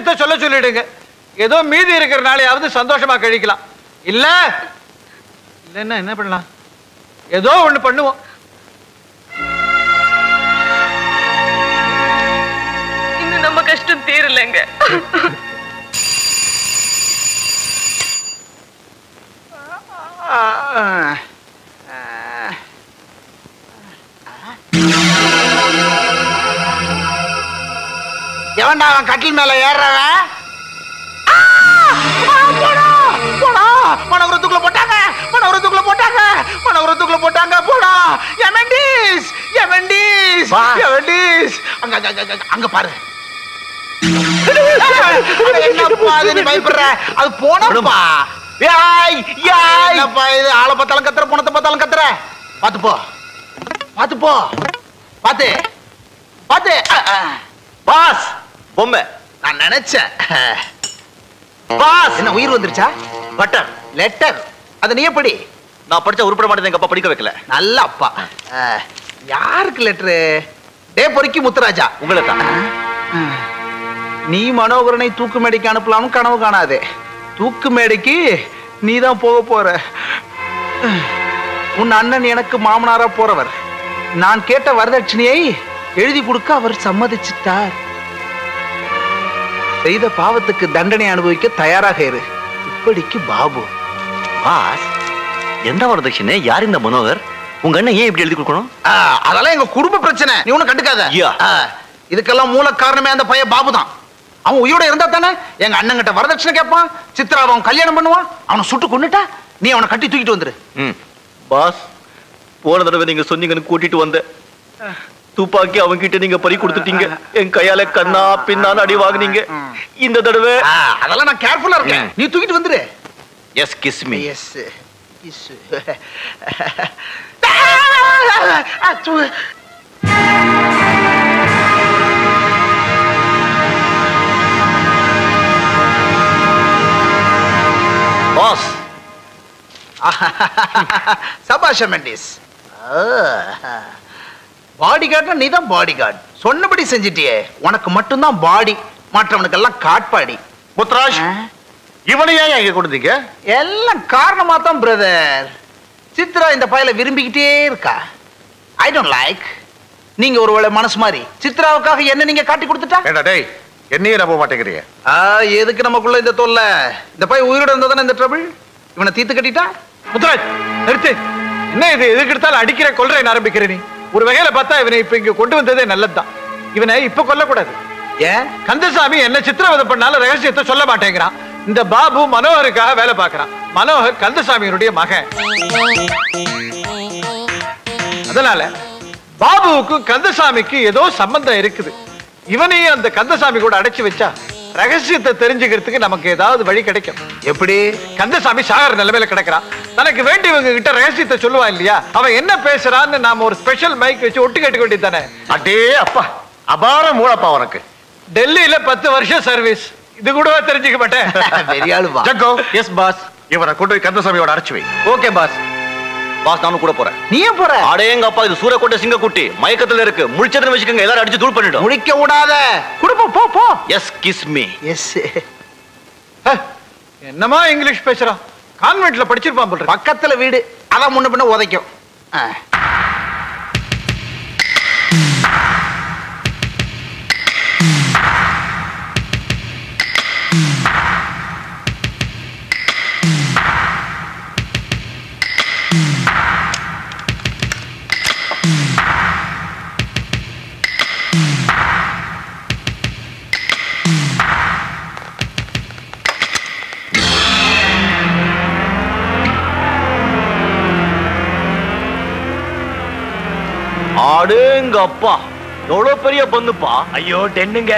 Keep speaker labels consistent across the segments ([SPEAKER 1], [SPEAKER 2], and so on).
[SPEAKER 1] ரகசியத்தை சொல்ல சொல்லிடுங்க ஏதோ மீதி இருக்கிற நாளையாவது சந்தோஷமா கழிக்கலாம் இல்ல இல்லைன்னா என்ன பண்ணலாம் ஏதோ ஒண்ணு பண்ணுவோம்
[SPEAKER 2] இன்னும் நம்ம கஷ்டம் தீரலைங்க
[SPEAKER 3] எவன்டா அவன் கட்டில் மேல ஏறுறவன் மனோரத்துக்குள்ள போட்டாங்க மனோரத்துக்குள்ள போட்டாங்க மனோரத்துக்குள்ள போட்டாங்க போடா எமண்டிஸ் எமண்டிஸ் எமண்டிஸ் அங்க அங்க, அங்க, அங்க, அங்க பாரு அட, என்னப்பா அது நீ பயப்படுற அது போனப்பா யாய் யாய் என்னப்பா இது ஆளை பார்த்தாலும் கத்துற போனத்தை பார்த்தாலும் கத்துற பாத்து போ பாத்து போ பாத்து பாத்து பாஸ் பொம்மை நான் நினைச்சேன் பாஸ் என்ன உயிர் வந்துருச்சா பட்டர் லெட்டர் அது நீ எப்படி
[SPEAKER 4] நான் படிச்ச உருப்பட மாட்டேன் எங்க அப்பா படிக்க வைக்கல
[SPEAKER 3] நல்ல அப்பா அஹ், யாருக்கு லெட்டரு டே பொறுக்கி முத்துராஜா
[SPEAKER 4] உங்களை தான்
[SPEAKER 3] நீ மனோகரனை தூக்கு மேடைக்கு அனுப்பலாம்னு கனவு காணாதே தூக்கு மேடைக்கு நீ தான் போக போற உன் அண்ணன் எனக்கு மாமனாரா போறவர் நான் கேட்ட வரதட்சணையை எழுதி கொடுக்க அவர் சம்மதிச்சிட்டார் செய்த பாவத்துக்கு தண்டனை அனுபவிக்க தயாராக இரு இப்படிக்கு பாபு
[SPEAKER 4] பாஸ் எந்த வரதட்சணை யார் இந்த மனோகர் உங்க அண்ணன் ஏன் இப்படி எழுதி கொடுக்கணும்
[SPEAKER 3] ஆ, அதெல்லாம் எங்க குடும்ப பிரச்சனை நீ ஒண்ணும் கண்டுக்காத
[SPEAKER 4] ஐயா.
[SPEAKER 3] ஆ, இதுக்கெல்லாம் மூல காரணமே அந்த பையன் பாபு தான் அவன் உயிரோட இருந்தா தானே எங்க அண்ணங்கிட்ட வரதட்சணை கேட்பான் சித்ரா அவன் கல்யாணம் பண்ணுவான் அவனை சுட்டு கொன்னுட்டா நீ அவனை கட்டி தூக்கிட்டு வந்துரு
[SPEAKER 4] ம் பாஸ் போன தடவை நீங்க சொன்னீங்கன்னு கூட்டிட்டு வந்தேன் துப்பாக்கி அவங்க கிட்ட நீங்க பறி கொடுத்துட்டீங்க என் கையால கண்ணா பின்னான்னு அடி வாங்குனீங்க இந்த தடவை
[SPEAKER 3] ஆ, அதெல்லாம் நான் கேர்ஃபுல்லா இருக்கேன்
[SPEAKER 4] ம்.
[SPEAKER 3] நீ தூக்கிட்டு வந்துரு
[SPEAKER 4] yes kiss me
[SPEAKER 3] yes yes
[SPEAKER 4] boss
[SPEAKER 3] சபாஷ மெண்டிஸ் பாடி கார்டுனா நீ தான் பாடி கார்டு சொன்னபடி செஞ்சிட்டியே உனக்கு மட்டும்தான் பாடி மற்றவனுக்கெல்லாம் காட்பாடி
[SPEAKER 5] முத்ராஜ் இவனை ஏன் இங்க கொடுத்தீங்க
[SPEAKER 3] எல்லாம் காரணமா தான் பிரதர் சித்ரா இந்த பயலை விரும்பிக்கிட்டே இருக்கா ஐ டோன்ட் லைக் நீங்க ஒருவேளை மனசு மாதிரி சித்ராவுக்காக என்ன நீங்க காட்டி கொடுத்துட்டா
[SPEAKER 5] ஏண்டா டேய் என்னையே நம்ப மாட்டேங்கிறீங்க
[SPEAKER 3] ஆ, எதுக்கு நமக்குள்ள இந்த தொல்லை இந்த பையன் உயிரோட இருந்தா தானே இந்த ட்ரபிள் இவனை தீத்து கட்டிட்டா
[SPEAKER 1] முத்துராஜ் நிறுத்து என்ன இது எதுக்கு எடுத்தாலும் அடிக்கிற கொல்றேன் ஆரம்பிக்கிற நீ ஒரு வகையில பார்த்தா இவனை இப்ப இங்க கொண்டு வந்ததே நல்லதுதான் இவனை இப்ப கொல்லக்கூடாது
[SPEAKER 3] ஏன்
[SPEAKER 1] கந்தசாமி என்ன சித்திரவதை பண்ணாலும் ரகசியத்தை சொல்ல மாட்டேங்கிறான் இந்த பாபு மனோகருக்காக வேலை பார்க்கறான் மனோகர் கந்தசாமியினுடைய மகன் அதனால பாபுவுக்கும் கந்தசாமிக்கு ஏதோ சம்பந்தம் இருக்குது இவனையும் அந்த கந்தசாமி கூட அடைச்சு வச்சா ரகசியத்தை தெரிஞ்சுக்கிறதுக்கு நமக்கு ஏதாவது வழி கிடைக்கும்
[SPEAKER 3] எப்படி
[SPEAKER 1] கந்தசாமி சாகர நிலைமையில கிடக்குறான் தனக்கு வேண்டியவங்க கிட்ட ரகசியத்தை சொல்லுவான் இல்லையா அவன் என்ன பேசுறான்னு நாம ஒரு ஸ்பெஷல் மைக் வச்சு ஒட்டு கேட்டுக்க வேண்டியது தானே
[SPEAKER 5] அடே அப்பா அபார மூளப்பா உனக்கு
[SPEAKER 1] டெல்லியில பத்து வருஷம் சர்வீஸ் இது கூடவா தெரிஞ்சுக்க மாட்டேன்
[SPEAKER 3] பெரிய ஆளுவா
[SPEAKER 5] ஜக்கோ
[SPEAKER 4] எஸ் பாஸ்
[SPEAKER 5] இவனை கொண்டு போய் கந்தசாமியோட அடைச்சு வை
[SPEAKER 4] ஓகே பாஸ் பாஸ் நானும் கூட போறேன்
[SPEAKER 3] நீ ஏன் போற
[SPEAKER 4] அடேங்க அப்பா இது சூரக்கோட்டை சிங்கக்குட்டி மயக்கத்துல இருக்கு முழிச்சதுன்னு வச்சுக்கோங்க எல்லாரும் அடிச்சு தூள் பண்ணிடும்
[SPEAKER 3] முடிக்க விடாத குடும்பம் போ போ
[SPEAKER 4] எஸ் கிஸ் மீ
[SPEAKER 3] எஸ்
[SPEAKER 1] ஹ, என்னமா இங்கிலீஷ் பேசுறான் கான்வென்ட்ல படிச்சிருப்பான் போல இருக்கு.
[SPEAKER 3] பக்கத்துல வீடு அதான் முன்ன பின்ன உதைக்கும் ஆ.
[SPEAKER 4] அடேங்க அப்பா எவ்வளவு பெரிய பந்துப்பா
[SPEAKER 6] ஐயோ டென்னுங்க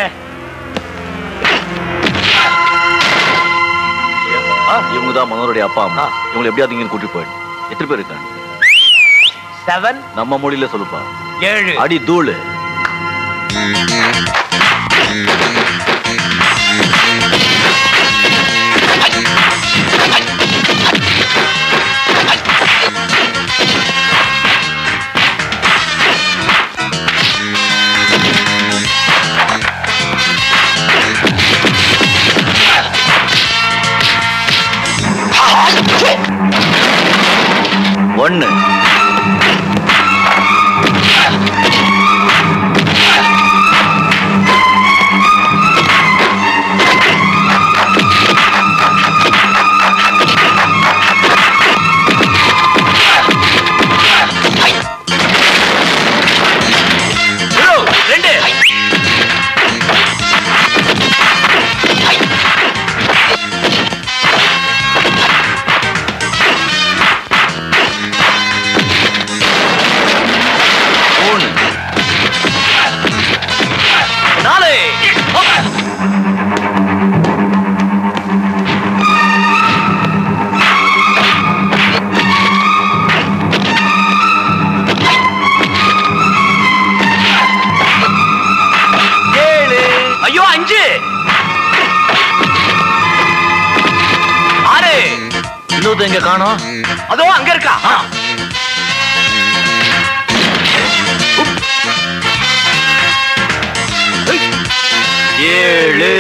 [SPEAKER 4] இவங்க தான் மனோருடைய அப்பா அம்மா இவங்களை எப்படியாவது இங்க கூட்டிட்டு போயிடு எத்தனை பேர் இருக்காங்க
[SPEAKER 6] செவன்
[SPEAKER 4] நம்ம மொழியில சொல்லுப்பா
[SPEAKER 6] ஏழு
[SPEAKER 4] அடி தூளு ஒண்ணு
[SPEAKER 6] ரெண்டு
[SPEAKER 4] மூணு நாலு ஏழு
[SPEAKER 6] ஐயோ அஞ்சு ஆறு
[SPEAKER 4] இன்னொருத்த எங்க காணோம்
[SPEAKER 6] அதோ அங்க இருக்கா ஆ.
[SPEAKER 4] ஏழு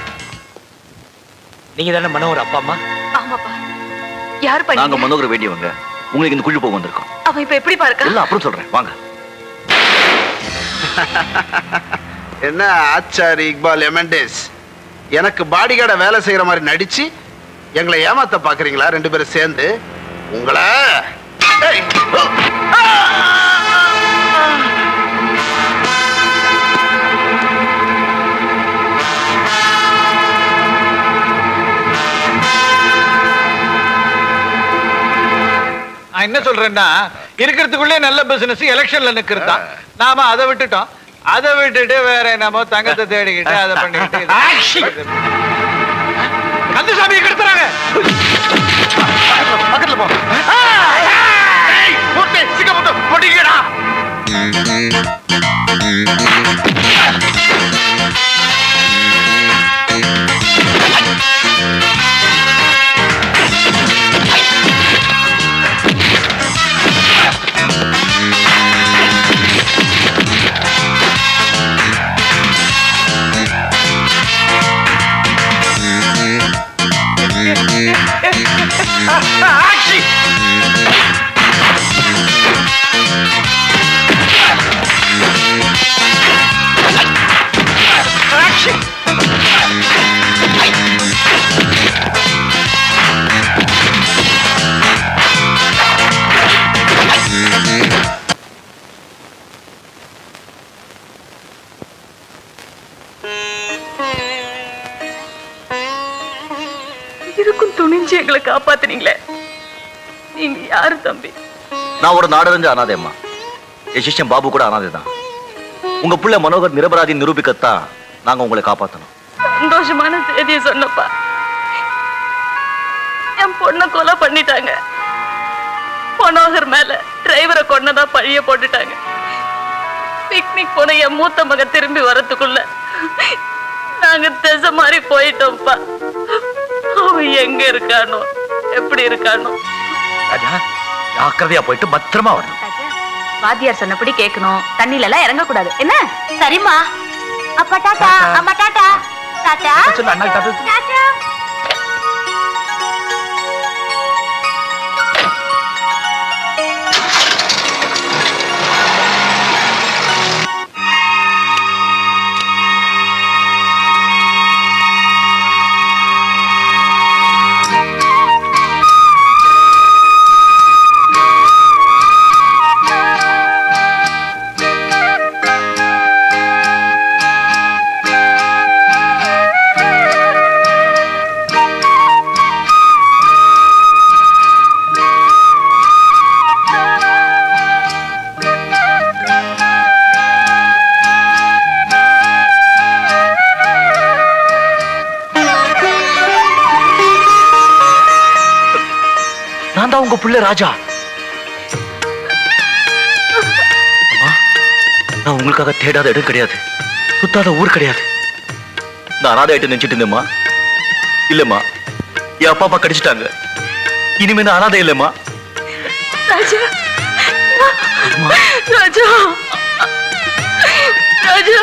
[SPEAKER 6] நீங்க தானே மனோர் அப்பா அம்மா
[SPEAKER 2] ஆமாப்பா யார்
[SPEAKER 4] நாங்க
[SPEAKER 2] பண்ணீங்க
[SPEAKER 4] மனோகர் வேண்டியவங்க உங்களுக்கு இந்த குழி போக வந்திருக்கோம்
[SPEAKER 2] அவன் இப்ப எப்படி பாருக்கா
[SPEAKER 4] எல்லாம் அப்புறம் சொல்றேன் வாங்க
[SPEAKER 3] என்ன ஆச்சாரி இக்பால் எமெண்டேஸ் எனக்கு பாடிகார்ட வேலை செய்யற மாதிரி நடிச்சு எங்களை ஏமாத்த பாக்குறீங்களா ரெண்டு பேரும் சேர்ந்து உங்களை ஏய், ஓ, ஆ!
[SPEAKER 1] நான் என்ன சொல்றேன்னா இருக்கிறதுக்குள்ளே நல்ல பிசினஸ் எலெக்ஷன்ல நிக்கிறது தான் நாம அதை விட்டுட்டோம் அதை விட்டுட்டு வேற என்னமோ தங்கத்தை தேடிக்கிட்டு அதை பண்ணிக்கிட்டு இது- கந்தசாமியை கெடுத்துறாங்க
[SPEAKER 3] பக்கத்துல போ ஏய், மூட்டை, சீக்கிரம் மூட்டை, போட்டீங்கடா.
[SPEAKER 2] இருக்கும் துணிஞ்சு எங்களை காப்பாத்துனீங்களே நீங்க யாரு தம்பி
[SPEAKER 4] நான் ஒரு நாடறிஞ்ச அனாதை அம்மா என் சிஷ்யன் பாபு கூட அனாதை தான் உங்க புள்ள மனோகர் நிரபராதி நிரூபிக்கத்தான் நாங்க உங்களை காப்பாத்தணும்
[SPEAKER 2] சந்தோஷமான செய்தியை சொன்னப்பா என் பொண்ணை கொலை பண்ணிட்டாங்க மனோகர் மேல டிரைவரை கொன்னதா பழிய போட்டுட்டாங்க பிக்னிக் போன என் மூத்த மக திரும்பி வரதுக்குள்ள நாங்க திசை மாதிரி போயிட்டோம்ப்பா அவன் எங்க இருக்கானோ எப்படி இருக்கானோ
[SPEAKER 6] ராஜா ஜாக்கிரதையா போயிட்டு பத்திரமா வரணும்
[SPEAKER 7] வாத்தியார் சொன்னபடி கேட்கணும் தண்ணில எல்லாம் இறங்க கூடாது என்ன
[SPEAKER 8] சரிம்மா அப்பா டாடா அம்மா டாடா டாடா
[SPEAKER 6] சொல்லு அண்ணா டாக்டர்
[SPEAKER 8] டாடா
[SPEAKER 4] நான் தான் உங்க புள்ள ராஜா அம்மா நான் உங்களுக்காக தேடாத இடம் கிடையாது சுத்தாத ஊர் கிடையாது நான் அனாதை ஆயிட்டு நினைச்சிட்டு இருந்தேம்மா இல்லம்மா என் அப்பா அம்மா கடிச்சிட்டாங்க இனிமே நான் அனாதை இல்லைம்மா
[SPEAKER 2] ராஜா ராஜா ராஜா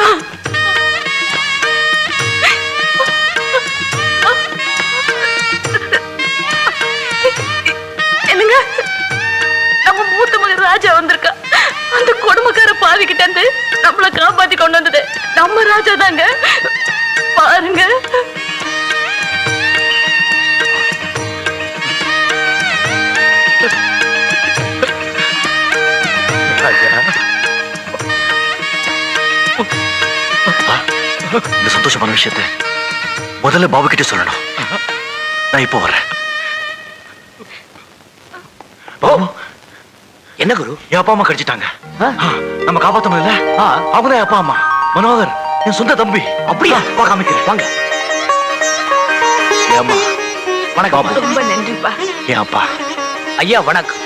[SPEAKER 2] என்னங்க நம்மள காப்பாத்தி கொண்டு வந்தது நம்ம ராஜா தாங்க பாருங்க
[SPEAKER 4] இந்த சந்தோஷமான விஷயத்தை முதல்ல பாபு கிட்ட சொல்லணும் நான் இப்போ வர்றேன் பாபு
[SPEAKER 6] என்ன குரு
[SPEAKER 4] என் அப்பா அம்மா கிடைச்சிட்டாங்க நம்ம காப்பாத்தணும் இல்ல அவங்க தான் என் அப்பா அம்மா மனோகர் என் சொந்த தம்பி அப்படியா வா காமிக்கிறேன் வாங்க என் அம்மா வணக்கம் பாபு
[SPEAKER 2] ரொம்ப நன்றிப்பா
[SPEAKER 4] என் அப்பா
[SPEAKER 6] ஐயா வணக்கம்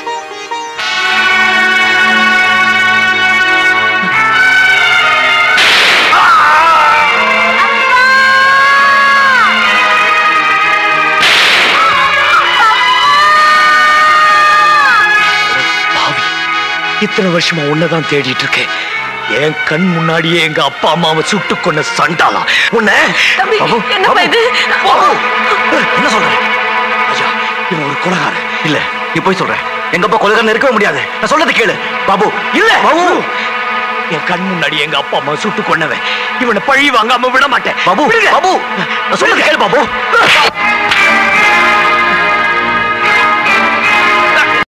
[SPEAKER 4] பாவி இத்தனை வருஷமா உன்னதான் தேடிட்டு இருக்கேன் என் கண் முன்னாடியே எங்க அப்பா அம்மாவை சுட்டு கொன்ன சண்டாளா உன்னை
[SPEAKER 2] தம்பி,
[SPEAKER 4] பாபு,
[SPEAKER 2] என்னப்பா
[SPEAKER 4] பாபு,
[SPEAKER 2] இது?
[SPEAKER 4] பாபு, என்ன சொல்ற ஐயா இவன் ஒரு கொலகாரன் இல்ல நீ போய் சொல்ற எங்க அப்பா கொலகாரன் இருக்கவே முடியாது நான் சொல்றது கேளு பாபு இல்ல பாபு என் கண் முன்னாடி எங்க அப்பா அம்மா சுட்டு கொன்னவன் இவனை பழி வாங்காம விட மாட்டேன் பாபு பாபு நான் சொல்றது கேளு பாபு